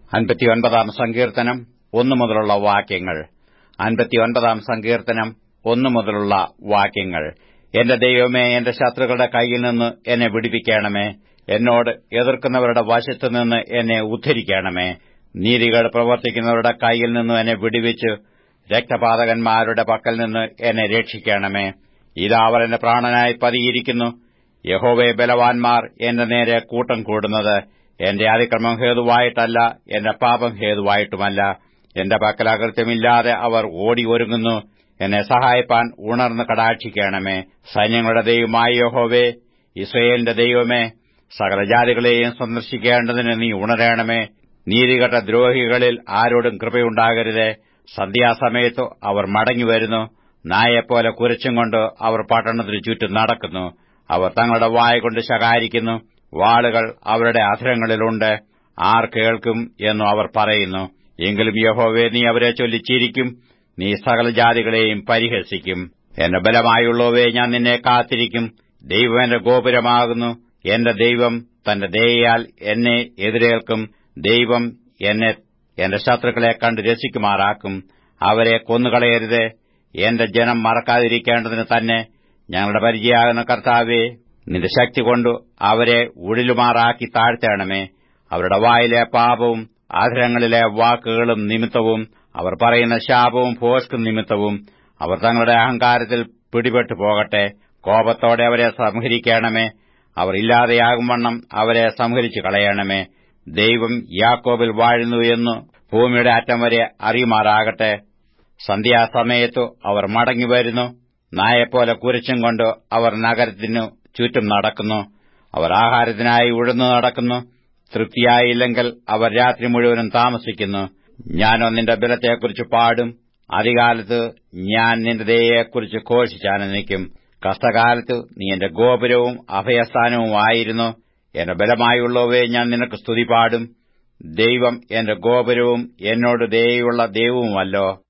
അൻപത്തിയൊൻപതാം സങ്കീർത്തനം ഒന്നു മുതലുള്ള വാക്യങ്ങൾ അൻപത്തിയൊൻപതാം സങ്കീർത്തനം ഒന്നു മുതലുള്ള വാക്യങ്ങൾ എന്റെ ദൈവമേ എന്റെ ശത്രുക്കളുടെ കയ്യിൽ നിന്ന് എന്നെ വിടിപ്പിക്കണമേ എന്നോട് എതിർക്കുന്നവരുടെ വശത്തു നിന്ന് എന്നെ ഉദ്ധരിക്കണമേ നീതികേട് പ്രവർത്തിക്കുന്നവരുടെ കയ്യിൽ നിന്ന് എന്നെ വിടുവിച്ച് രക്തപാതകന്മാരുടെ പക്കൽ നിന്ന് എന്നെ രക്ഷിക്കണമേ ഇതാ അവർ എന്റെ പ്രാണനായി പതിയിരിക്കുന്നു യഹോവേ ബലവാൻമാർ എന്റെ നേരെ കൂട്ടം കൂടുന്നത് എന്റെ അതിക്രമം ഹേതുവായിട്ടല്ല എന്റെ പാപം ഹേതുവായിട്ടുമല്ല എന്റെ പക്കൽ അകൃത്യമില്ലാതെ അവർ ഓടി ഒരുങ്ങുന്നു എന്നെ സഹായിപ്പാൻ ഉണർന്ന് കടാക്ഷിക്കണമേ സൈന്യങ്ങളുടെ ദൈവമായ യഹോവേ ഇസ്രയേലിന്റെ ദൈവമേ സകല ജാതികളെയും സന്ദർശിക്കേണ്ടതിന് നീ ഉണരണമേ നീതികെട്ട ദ്രോഹികളിൽ ആരോടും കൃപയുണ്ടാകരുതേ സന്ധ്യാസമയത്തു അവർ മടങ്ങിവരുന്നു നായെപ്പോലെ കുരച്ചും കൊണ്ട് അവർ പട്ടണത്തിന് ചുറ്റും നടക്കുന്നു അവർ തങ്ങളുടെ വായ കൊണ്ട് ശകാരിക്കുന്നു വാളുകൾ അവരുടെ അധരങ്ങളിലുണ്ട് ആർ കേൾക്കും എന്നു അവർ പറയുന്നു എങ്കിലും യഹോവേ നീ അവരെ ചൊല്ലിച്ചിരിക്കും നീ സകല ജാതികളെയും പരിഹസിക്കും എന്റെ ബലമായുള്ളവേ ഞാൻ നിന്നെ കാത്തിരിക്കും ദൈവം എന്റെ ഗോപുരമാകുന്നു എന്റെ ദൈവം തന്റെ ദയയാൽ എന്നെ എതിരേൽക്കും ദൈവം എന്നെ എന്റെ ശത്രുക്കളെ കണ്ട് രസിക്കുമാറാക്കും അവരെ കൊന്നുകളയരുതേ എന്റെ ജനം മറക്കാതിരിക്കേണ്ടതിന് തന്നെ ഞങ്ങളുടെ പരിചയമാകുന്ന കർത്താവേ നിന്റെ ശക്തി കൊണ്ട് അവരെ ഉഴിലുമാറാക്കി താഴ്ത്തേണമേ അവരുടെ വായിലെ പാപവും ആധരങ്ങളിലെ വാക്കുകളും നിമിത്തവും അവർ പറയുന്ന ശാപവും ഭോഷ്കും നിമിത്തവും അവർ തങ്ങളുടെ അഹങ്കാരത്തിൽ പിടിപെട്ടു പോകട്ടെ കോപത്തോടെ അവരെ സംഹരിക്കണമേ അവർ ഇല്ലാതെയാകും വണ്ണം അവരെ സംഹരിച്ചു കളയണമേ ദൈവം യാക്കോബിൽ വാഴുന്നു എന്ന് ഭൂമിയുടെ അറ്റം വരെ അറിയുമാറാകട്ടെ സന്ധ്യാസമയത്തു അവർ മടങ്ങിവരുന്നു നായെപ്പോലെ കുരിച്ചും കൊണ്ട് അവർ നഗരത്തിനു ചുറ്റും നടക്കുന്നു അവർ ആഹാരത്തിനായി ഉഴന്നു നടക്കുന്നു തൃപ്തിയായില്ലെങ്കിൽ അവർ രാത്രി മുഴുവനും താമസിക്കുന്നു ഞാനോ നിന്റെ ബലത്തെക്കുറിച്ച് പാടും അധികാലത്ത് ഞാൻ നിന്റെ ദയയെക്കുറിച്ച് ഘോഷിച്ചാനന്ദിക്കും കഷ്ടകാലത്ത് നീ എന്റെ ഗോപുരവും അഭയസ്ഥാനവുമായിരുന്നു എന്റെ ബലമായുള്ളവയെ ഞാൻ നിനക്ക് സ്തുതി പാടും ദൈവം എന്റെ ഗോപുരവും എന്നോട് ദയുള്ള ദൈവവുമല്ലോ